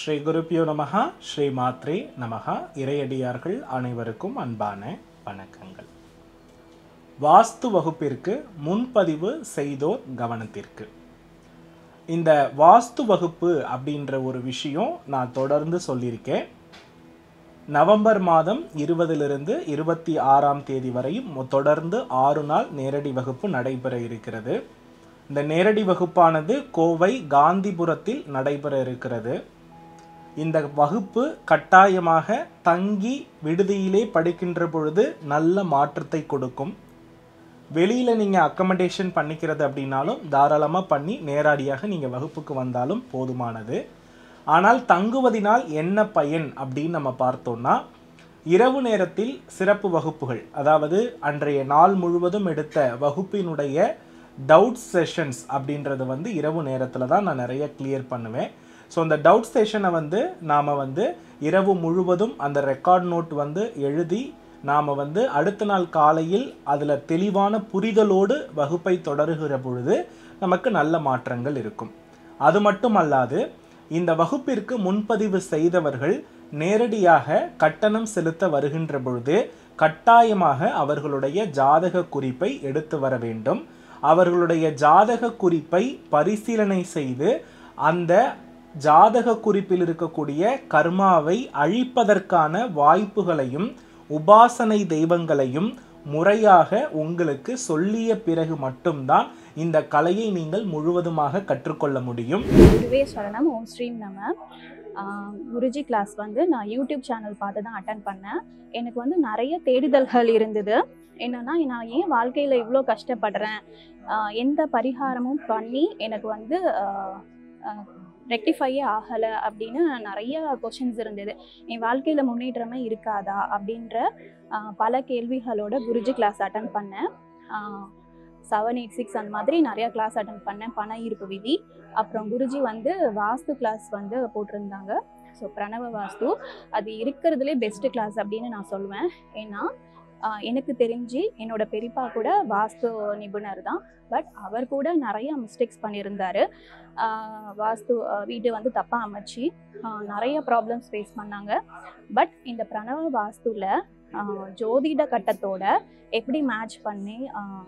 ஸ்ரீ குருப்பியோ நமஹா ஸ்ரீ மாத்ரே நமஹா இறையடியார்கள் அனைவருக்கும் அன்பான வணக்கங்கள் வாஸ்து வகுப்பிற்கு முன்பதிவு செய்தோர் கவனத்திற்கு இந்த வாஸ்து வகுப்பு அப்படின்ற ஒரு விஷயம் நான் தொடர்ந்து சொல்லியிருக்கேன் நவம்பர் மாதம் இருபதிலிருந்து இருபத்தி ஆறாம் தேதி வரையும் மொ- தொடர்ந்து ஆறு நாள் நேரடி வகுப்பு நடைபெற இருக்கிறது இந்த நேரடி வகுப்பானது கோவை காந்திபுரத்தில் நடைபெற இருக்கிறது இந்த வகுப்பு கட்டாயமாக தங்கி விடுதியிலே படிக்கின்ற பொழுது நல்ல மாற்றத்தை கொடுக்கும் வெளியில் நீங்கள் அக்கமடேஷன் பண்ணிக்கிறது அப்படின்னாலும் தாராளமாக பண்ணி நேரடியாக நீங்கள் வகுப்புக்கு வந்தாலும் போதுமானது ஆனால் தங்குவதினால் என்ன பயன் அப்படின்னு நம்ம பார்த்தோம்னா இரவு நேரத்தில் சிறப்பு வகுப்புகள் அதாவது அன்றைய நாள் முழுவதும் எடுத்த வகுப்பினுடைய டவுட் செஷன்ஸ் அப்படின்றது வந்து இரவு நேரத்தில் தான் நான் நிறைய கிளியர் பண்ணுவேன் ஸோ அந்த டவுட் செஷனை வந்து நாம் வந்து இரவு முழுவதும் அந்த ரெக்கார்ட் நோட் வந்து எழுதி நாம் வந்து அடுத்த நாள் காலையில் அதில் தெளிவான புரிதலோடு வகுப்பை தொடருகிற பொழுது நமக்கு நல்ல மாற்றங்கள் இருக்கும் அது மட்டுமல்லாது இந்த வகுப்பிற்கு முன்பதிவு செய்தவர்கள் நேரடியாக கட்டணம் செலுத்த வருகின்ற பொழுது கட்டாயமாக அவர்களுடைய ஜாதக குறிப்பை எடுத்து வர வேண்டும் அவர்களுடைய ஜாதக குறிப்பை பரிசீலனை செய்து அந்த ஜாதக குறிப்பில் இருக்கக்கூடிய கர்மாவை அழிப்பதற்கான வாய்ப்புகளையும் உபாசனை தெய்வங்களையும் முறையாக உங்களுக்கு சொல்லிய பிறகு மட்டும்தான் இந்த கலையை நீங்கள் முழுவதுமாக கற்றுக்கொள்ள முடியும் குருவே சரணம் ஓம் ஸ்ரீம் நம ஆஹ் குருஜி கிளாஸ் வந்து நான் யூடியூப் சேனல் பார்த்து தான் அட்டன் பண்ணேன் எனக்கு வந்து நிறைய தேடுதல்கள் இருந்தது என்னன்னா நான் ஏன் வாழ்க்கையில் இவ்வளோ கஷ்டப்படுறேன் ஆஹ் எந்த பரிகாரமும் பண்ணி எனக்கு வந்து ரெக்டிஃபையே ஆகலை அப்படின்னு நிறைய கொஷின்ஸ் இருந்தது என் வாழ்க்கையில் முன்னேற்றமே இருக்காதா அப்படின்ற ஆஹ் பல கேள்விகளோட குருஜி கிளாஸ் அட்டன் பண்ணேன் செவன் எயிட் சிக்ஸ் அந்த மாதிரி நிறையா கிளாஸ் அட்டன் பண்ணேன் பண ஈர்ப்பு விதி அப்புறம் குருஜி வந்து வாஸ்து கிளாஸ் வந்து போட்டிருந்தாங்க ஸோ பிரணவ வாஸ்து அது இருக்கிறதுலே பெஸ்ட் கிளாஸ் அப்படின்னு நான் சொல்லுவேன் ஏன்னா ஆஹ் எனக்கு தெரிஞ்சு என்னோட பெரியப்பா கூட வாஸ்து நிபுணர் தான் பட் அவர் கூட நிறைய மிஸ்டேக்ஸ் பண்ணியிருந்தாரு ஆஹ் வாஸ்து ஆஹ் வீடு வந்து தப்பாக அமைச்சு ஆஹ் நிறைய ப்ராப்ளம்ஸ் ஃபேஸ் பண்ணாங்க பட் இந்த பிரணவ வாஸ்துவில் ஜோதிட கட்டத்தோட எப்படி மேட்ச் பண்ணி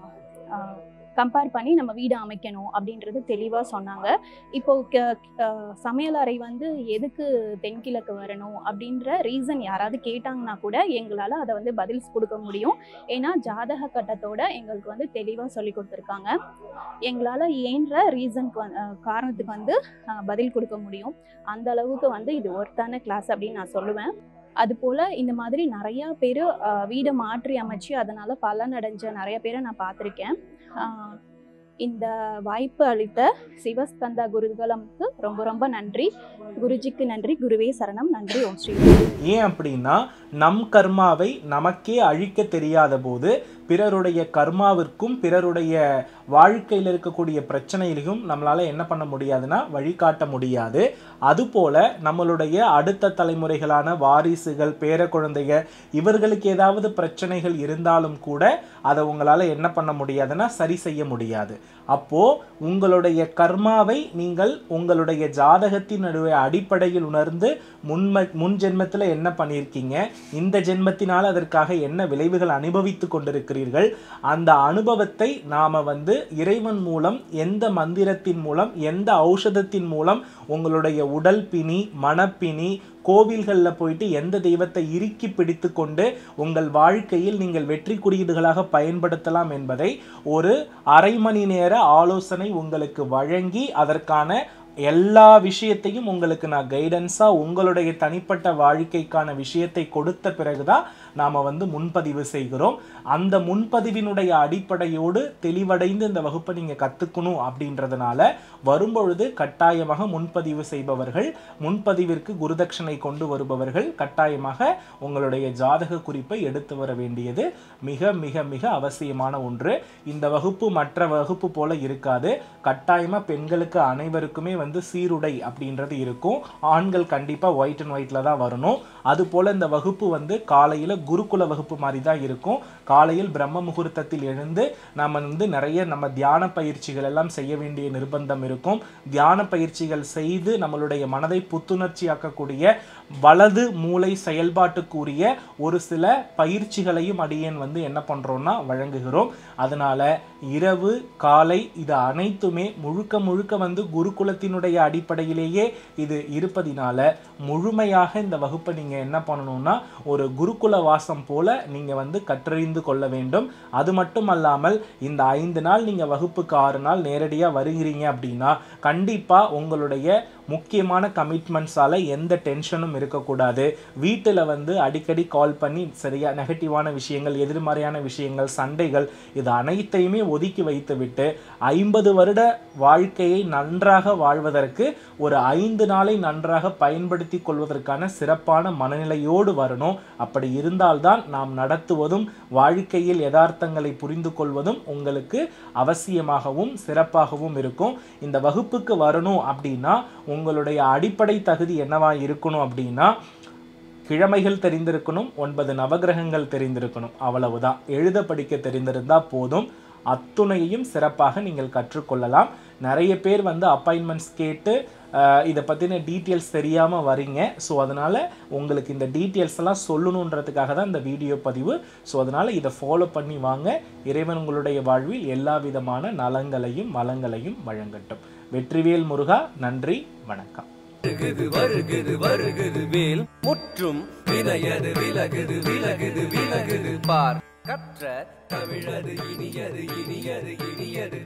கம்பேர் பண்ணி நம்ம வீடு அமைக்கணும் அப்படின்றது தெளிவாக சொன்னாங்க இப்போ க- க- சமையலறை வந்து எதுக்கு தென்கிழக்கு வரணும் அப்படின்ற ரீசன் யாராவது கேட்டாங்கன்னா கூட எங்களால் அதை வந்து பதில் கொடுக்க முடியும் ஏன்னா ஜாதக கட்டத்தோட எங்களுக்கு வந்து தெளிவாக சொல்லி கொடுத்துருக்காங்க எங்களால் ஏன்ற ரீசனுக்கு வந்து காரணத்துக்கு வந்து அஹ், பதில் கொடுக்க முடியும் அந்த அளவுக்கு வந்து இது ஒர்த்தான கிளாஸ் அப்படின்னு நான் சொல்லுவேன் அதுபோல் இந்த மாதிரி நிறையா பேர் வீடை மாற்றி அமைச்சு அதனால் பலனடைஞ்ச நிறைய பேரை நான் பார்த்துருக்கேன் ஆஹ் இந்த வாய்ப்பு அளித்த சிவஸ்கந்தா குருகுலம்க்கு ரொம்ப ரொம்ப நன்றி குருஜிக்கு நன்றி குருவே சரணம் நன்றி ஓம் ஸ்ரீ ஏன் அப்படின்னா நம் கர்மாவை நமக்கே அழிக்க தெரியாத போது பிறருடைய கர்மாவிற்கும் பிறருடைய வாழ்க்கையில் இருக்கக்கூடிய பிரச்சனையிலையும் நம்மளால என்ன பண்ண முடியாதுன்னா வழிகாட்ட முடியாது அதுபோல நம்மளுடைய அடுத்த தலைமுறைகளான வாரிசுகள் பேர குழந்தைக இவர்களுக்கு ஏதாவது பிரச்சனைகள் இருந்தாலும் கூட அதை உங்களால என்ன பண்ண முடியாதுன்னா சரி செய்ய முடியாது அப்போ உங்களுடைய கர்மாவை நீங்கள் உங்களுடைய ஜாதகத்தின் நடுவே அடிப்படையில் உணர்ந்து முன்ம முன் ஜென்மத்தில் என்ன பண்ணியிருக்கீங்க இந்த ஜென்மத்தினால் அதற்காக என்ன விளைவுகள் அனுபவித்து கொண்டிருக்கிறீர்கள் அந்த அனுபவத்தை நாம வந்து இறைவன் மூலம் எந்த மந்திரத்தின் மூலம் எந்த ஔஷதத்தின் மூலம் உங்களுடைய உடல் பிணி மனப்பிணி கோவில்களில் போயிட்டு எந்த தெய்வத்தை இறுக்கி பிடித்து கொண்டு உங்கள் வாழ்க்கையில் நீங்கள் வெற்றி குறியீடுகளாக பயன்படுத்தலாம் என்பதை ஒரு அரை மணி நேர ஆலோசனை உங்களுக்கு வழங்கி அதற்கான எல்லா விஷயத்தையும் உங்களுக்கு நான் கைடன்ஸாக உங்களுடைய தனிப்பட்ட வாழ்க்கைக்கான விஷயத்தை கொடுத்த பிறகுதான் நாம் வந்து முன்பதிவு செய்கிறோம் அந்த முன்பதிவினுடைய அடிப்படையோடு தெளிவடைந்து இந்த வகுப்பை நீங்கள் கற்றுக்கணும் அப்படின்றதுனால வரும்பொழுது கட்டாயமாக முன்பதிவு செய்பவர்கள் முன்பதிவிற்கு குருதட்சணை கொண்டு வருபவர்கள் கட்டாயமாக உங்களுடைய ஜாதக குறிப்பை எடுத்து வர வேண்டியது மிக மிக மிக அவசியமான ஒன்று இந்த வகுப்பு மற்ற வகுப்பு போல இருக்காது கட்டாயமாக பெண்களுக்கு அனைவருக்குமே வந்து வந்து சீருடை அப்படின்றது இருக்கும் ஆண்கள் கண்டிப்பாக ஒயிட் அண்ட் ஒயிட்டில் தான் வரணும் அது போல் இந்த வகுப்பு வந்து காலையில் குருகுல வகுப்பு மாதிரி தான் இருக்கும் காலையில் பிரம்ம முகூர்த்தத்தில் எழுந்து நம்ம வந்து நிறைய நம்ம தியான பயிற்சிகள் எல்லாம் செய்ய வேண்டிய நிர்பந்தம் இருக்கும் தியான பயிற்சிகள் செய்து நம்மளுடைய மனதை புத்துணர்ச்சியாக்கக்கூடிய வலது மூளை செயல்பாட்டுக்குரிய ஒரு சில பயிற்சிகளையும் அடியேன் வந்து என்ன பண்ணுறோம்னா வழங்குகிறோம் அதனால இரவு காலை இது அனைத்துமே முழுக்க முழுக்க வந்து குருகுலத்தினுடைய அடிப்படையிலேயே இது இருப்பதினால முழுமையாக இந்த வகுப்பை நீங்கள் என்ன பண்ணணும்னா ஒரு குருகுல வாசம் போல நீங்கள் வந்து கற்றறிந்து கொள்ள வேண்டும் அது மட்டும் அல்லாமல் இந்த ஐந்து நாள் நீங்கள் வகுப்புக்கு ஆறு நாள் நேரடியாக வருகிறீங்க அப்படின்னா கண்டிப்பாக உங்களுடைய முக்கியமான கமிட்மெண்ட்ஸால் எந்த டென்ஷனும் இருக்கக்கூடாது வீட்டில் வந்து அடிக்கடி கால் பண்ணி சரியா நெகட்டிவான விஷயங்கள் எதிர்மறையான விஷயங்கள் சண்டைகள் இது அனைத்தையுமே ஒதுக்கி வைத்துவிட்டு ஐம்பது வருட வாழ்க்கையை நன்றாக வாழ்வதற்கு ஒரு ஐந்து நாளை நன்றாக பயன்படுத்தி கொள்வதற்கான சிறப்பான மனநிலையோடு வரணும் அப்படி இருந்தால்தான் நாம் நடத்துவதும் வாழ்க்கையில் யதார்த்தங்களை புரிந்து கொள்வதும் உங்களுக்கு அவசியமாகவும் சிறப்பாகவும் இருக்கும் இந்த வகுப்புக்கு வரணும் அப்படின்னா உங்களுடைய அடிப்படை தகுதி என்னவா இருக்கணும் அப்படின்னா கிழமைகள் தெரிந்திருக்கணும் ஒன்பது நவகிரகங்கள் தெரிந்திருக்கணும் அவ்வளவுதான் எழுத படிக்க தெரிந்திருந்தா போதும் அத்துணையையும் சிறப்பாக நீங்கள் கற்றுக்கொள்ளலாம் நிறைய பேர் வந்து அப்பாயின்மெண்ட்ஸ் கேட்டு அஹ், இதை பற்றின டீட்டெயில்ஸ் தெரியாமல் வரீங்க ஸோ அதனால் உங்களுக்கு இந்த டீட்டெயில்ஸ் எல்லாம் சொல்லணுன்றதுக்காக தான் இந்த வீடியோ பதிவு ஸோ அதனால் இதை ஃபாலோ பண்ணி வாங்க இறைவன் உங்களுடைய வாழ்வில் எல்லா விதமான நலங்களையும் வளங்களையும் வழங்கட்டும் வெற்றிவேல் முருகா நன்றி வணக்கம் வருகுது வருகுது வருகுது வேல் முற்றும் வினையது விலகுது விலகுது விலகுது பார் கற்ற தமிழது இனியது இனியது இனியது